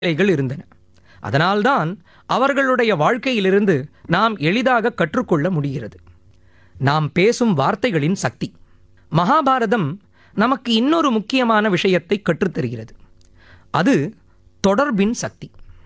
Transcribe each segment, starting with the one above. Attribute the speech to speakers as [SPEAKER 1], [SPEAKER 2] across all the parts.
[SPEAKER 1] நிலைகள் இருந்தன அதனால்தான் அவர்களுடைய வாழ்க்கையிலிருந்து நாம் எளிதாக கற்றுக்கொள்ள முடிகிறது நாம் பேசும் வார்த்தைகளின் சக்தி மகாபாரதம் நமக்கு இன்னொரு முக்கியமான விஷயத்தை கற்றுத்தருகிறது அது தொடர்பின் சக்தி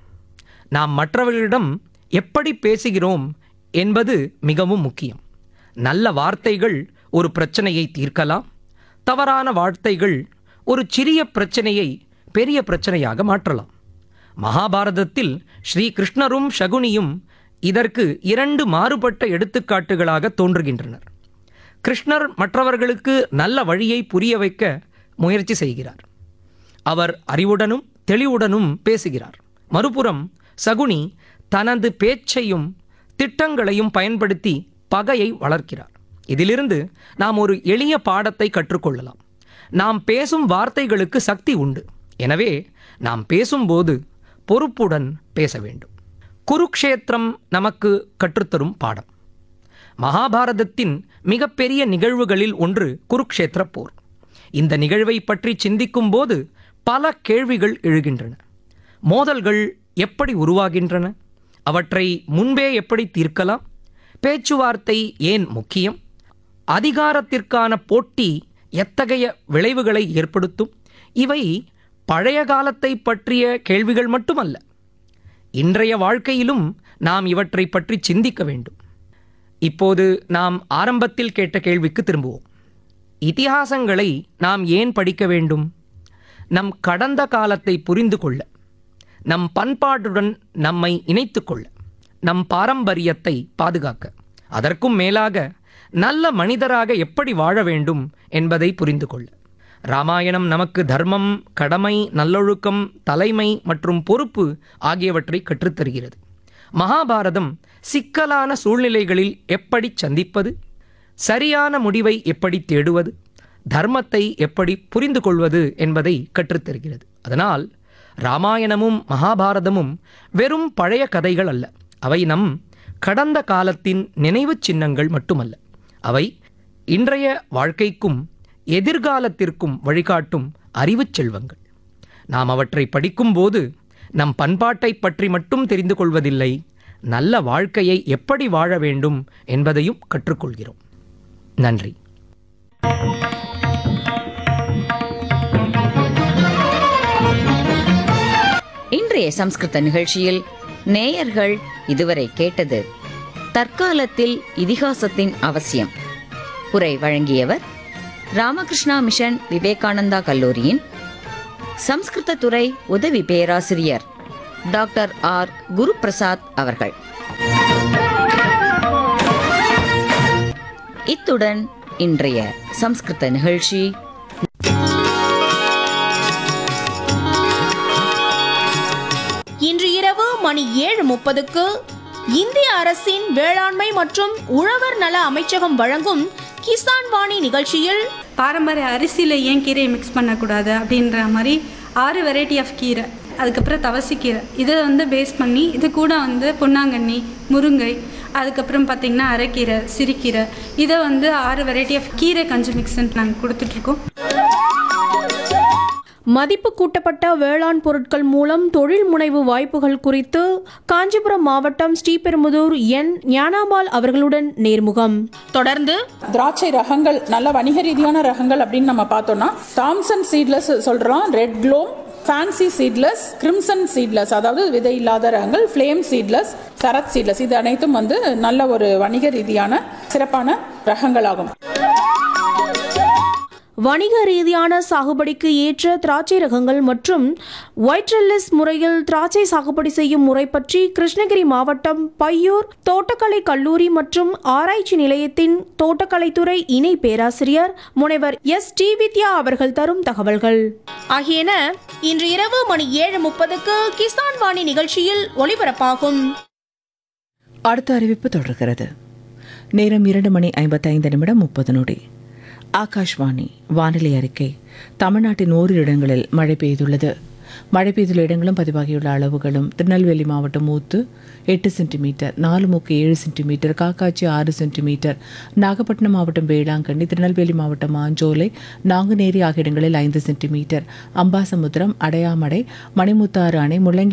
[SPEAKER 1] நாம் மற்றவர்களிடம் எப்படி பேசுகிறோம் என்பது மிகவும் முக்கியம் நல்ல வார்த்தைகள் ஒரு பிரச்சனையை தீர்க்கலாம் தவறான வார்த்தைகள் ஒரு சிறிய பிரச்சனையை பெரிய பிரச்சனையாக மாற்றலாம் மகாபாரதத்தில் ஸ்ரீ கிருஷ்ணரும் சகுனியும் இதற்கு இரண்டு மாறுபட்ட எடுத்துக்காட்டுகளாக தோன்றுகின்றனர் கிருஷ்ணர் மற்றவர்களுக்கு நல்ல வழியை புரிய வைக்க முயற்சி செய்கிறார் அவர் அறிவுடனும் தெளிவுடனும் பேசுகிறார் மறுபுறம் சகுனி தனது பேச்சையும் திட்டங்களையும் பயன்படுத்தி பகையை வளர்க்கிறார் இதிலிருந்து நாம் ஒரு எளிய பாடத்தை கற்றுக்கொள்ளலாம் நாம் பேசும் வார்த்தைகளுக்கு சக்தி உண்டு எனவே நாம் பேசும்போது பொறுப்புடன் பேச வேண்டும் குருக்ஷேத்திரம் நமக்கு கற்றுத்தரும் பாடம் மகாபாரதத்தின் மிகப்பெரிய நிகழ்வுகளில் ஒன்று குருக்ஷேத்திர போர் இந்த நிகழ்வை பற்றி சிந்திக்கும் போது பல கேள்விகள் எழுகின்றன மோதல்கள் எப்படி உருவாகின்றன அவற்றை முன்பே எப்படி தீர்க்கலாம் பேச்சுவார்த்தை ஏன் முக்கியம் அதிகாரத்திற்கான போட்டி எத்தகைய விளைவுகளை ஏற்படுத்தும் இவை பழைய காலத்தை பற்றிய கேள்விகள் மட்டுமல்ல இன்றைய வாழ்க்கையிலும் நாம் இவற்றை பற்றி சிந்திக்க வேண்டும் இப்போது நாம் ஆரம்பத்தில் கேட்ட கேள்விக்கு திரும்புவோம் இதிகாசங்களை நாம் ஏன் படிக்க வேண்டும் நம் கடந்த காலத்தை புரிந்து கொள்ள நம் பண்பாட்டுடன் நம்மை இணைத்துக் கொள்ள நம் பாரம்பரியத்தை பாதுகாக்க அதற்கும் மேலாக நல்ல மனிதராக எப்படி வாழ வேண்டும் என்பதை புரிந்து கொள்ள ராமாயணம் நமக்கு தர்மம் கடமை நல்லொழுக்கம் தலைமை மற்றும் பொறுப்பு ஆகியவற்றை கற்றுத்தருகிறது மகாபாரதம் சிக்கலான சூழ்நிலைகளில் எப்படி சந்திப்பது சரியான முடிவை எப்படி தேடுவது தர்மத்தை எப்படி புரிந்து கொள்வது என்பதை கற்றுத்தருகிறது அதனால் ராமாயணமும் மகாபாரதமும் வெறும் பழைய கதைகள் அல்ல அவை நம் கடந்த காலத்தின் நினைவுச் சின்னங்கள் மட்டுமல்ல அவை இன்றைய வாழ்க்கைக்கும் எதிர்காலத்திற்கும் வழிகாட்டும் அறிவுச் செல்வங்கள் நாம் அவற்றை படிக்கும்போது நம் பண்பாட்டை பற்றி மட்டும் தெரிந்து கொள்வதில்லை நல்ல வாழ்க்கையை எப்படி வாழ வேண்டும் என்பதையும் கற்றுக்கொள்கிறோம் நன்றி
[SPEAKER 2] இன்றைய சம்ஸ்கிருத நிகழ்ச்சியில் நேயர்கள் இதுவரை கேட்டது தற்காலத்தில் இதிகாசத்தின் அவசியம் உரை வழங்கியவர் ராமகிருஷ்ணா மிஷன் விவேகானந்தா கல்லூரியின் சம்ஸ்கிருத துறை உதவி பேராசிரியர் டாக்டர் ஆர் குருபிரசாத் அவர்கள் இத்துடன் இன்றைய சம்ஸ்கிருத நிகழ்ச்சி
[SPEAKER 3] இன்று இரவு மணி ஏழு முப்பதுக்கு இந்திய அரசின் வேளாண்மை மற்றும் உழவர் நல அமைச்சகம் வழங்கும் கிசான் வாணி நிகழ்ச்சியில்
[SPEAKER 4] பாரம்பரிய அரிசியில் ஏன் கீரையை மிக்ஸ் பண்ணக்கூடாது அப்படின்ற மாதிரி ஆறு வெரைட்டி ஆஃப் கீரை அதுக்கப்புறம் தவசிக்கீரை இதை வந்து பேஸ் பண்ணி இது கூட வந்து பொன்னாங்கண்ணி முருங்கை அதுக்கப்புறம் பார்த்திங்கன்னா அரைக்கீரை சிறுகீரை இதை வந்து ஆறு வெரைட்டி ஆஃப் கீரை கஞ்சி மிக்ஸ்ன்னு நாங்கள் கொடுத்துட்ருக்கோம்
[SPEAKER 3] மதிப்பு கூட்டப்பட்ட வேளாண் பொருட்கள் மூலம் தொழில் முனைவு வாய்ப்புகள் குறித்து காஞ்சிபுரம் மாவட்டம் ஸ்ரீபெரும்புதூர் என் ஞானாபால் அவர்களுடன் நேர்முகம் தொடர்ந்து
[SPEAKER 5] திராட்சை ரகங்கள் நல்ல வணிக ரீதியான ரகங்கள் அப்படின்னு நம்ம பார்த்தோம்னா தாம்சன் சீட்லெஸ் சொல்கிறோம் red globe fancy seedless crimson seedless அதாவது விதை இல்லாத ரகங்கள் ஃப்ளேம் சீட்லெஸ் சரத் சீட்லெஸ் இது அனைத்தும் வந்து நல்ல ஒரு வணிக ரீதியான சிறப்பான ரகங்களாகும்
[SPEAKER 3] வணிக ரீதியான சாகுபடிக்கு ஏற்ற திராட்சை ரகங்கள் மற்றும் ஒயிட்ரெல்லிஸ் முறையில் திராட்சை சாகுபடி செய்யும் முறை பற்றி கிருஷ்ணகிரி மாவட்டம் பையூர் தோட்டக்கலை கல்லூரி மற்றும் ஆராய்ச்சி நிலையத்தின் தோட்டக்கலைத்துறை இணை பேராசிரியர் முனைவர் எஸ் டி வித்யா அவர்கள் தரும் தகவல்கள் ஆகியன இன்று இரவு மணி ஏழு முப்பதுக்கு கிசான் வாணி நிகழ்ச்சியில் ஒளிபரப்பாகும்
[SPEAKER 6] அடுத்த அறிவிப்பு தொடர்கிறது நேரம் இரண்டு மணி ஐம்பத்தைந்து நிமிடம் முப்பது நொடி ஆகாஷ்வாணி வானிலை அறிக்கை தமிழ்நாட்டின் ஓரிரு இடங்களில் மழை பெய்துள்ளது மழை பெய்துள்ள இடங்களும் பதிவாகியுள்ள அளவுகளும் திருநெல்வேலி மாவட்டம் ஊத்து எட்டு சென்டிமீட்டர் நாலுமுக்கு ஏழு சென்டிமீட்டர் காக்காட்சி ஆறு சென்டிமீட்டர் நாகப்பட்டினம் மாவட்டம் வேளாங்கண்ணி திருநெல்வேலி மாவட்டம் ஆஞ்சோலை நாங்குநேரி ஆகிய இடங்களில் ஐந்து சென்டிமீட்டர் அம்பாசமுத்திரம் அடையாமடை மணிமுத்தாறு அணை முள்ளங்கி